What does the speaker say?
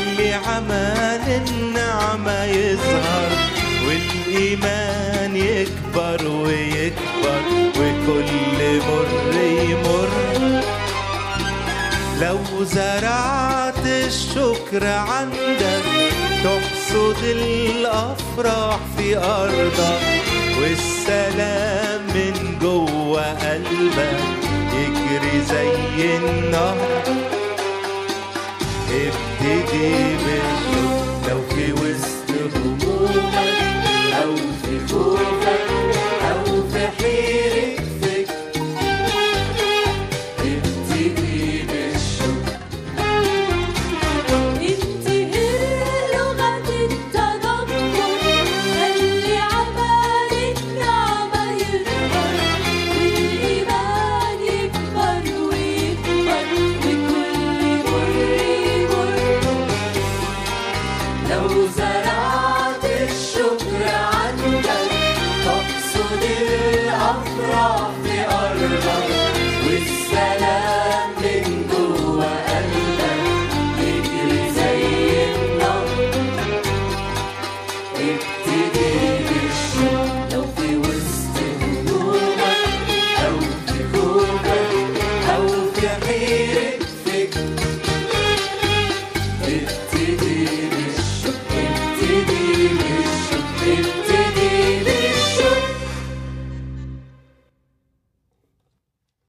واللي عمل النعمة يظهر والإيمان يكبر ويكبر وكل مر يمر لو زرعت الشكر عندك تحصد الأفراح في أرضك والسلام من جوه قلبك يجري زي النهر ابتدي بالشكر لو في وسط همومك أو في خوفك أو في حيرة فكر ابتدي بالشكر انتهر لغة التنمر خلي عمل النعمة يكبر والإيمان يكبر ويكبر وكل مر يمر لو زرعت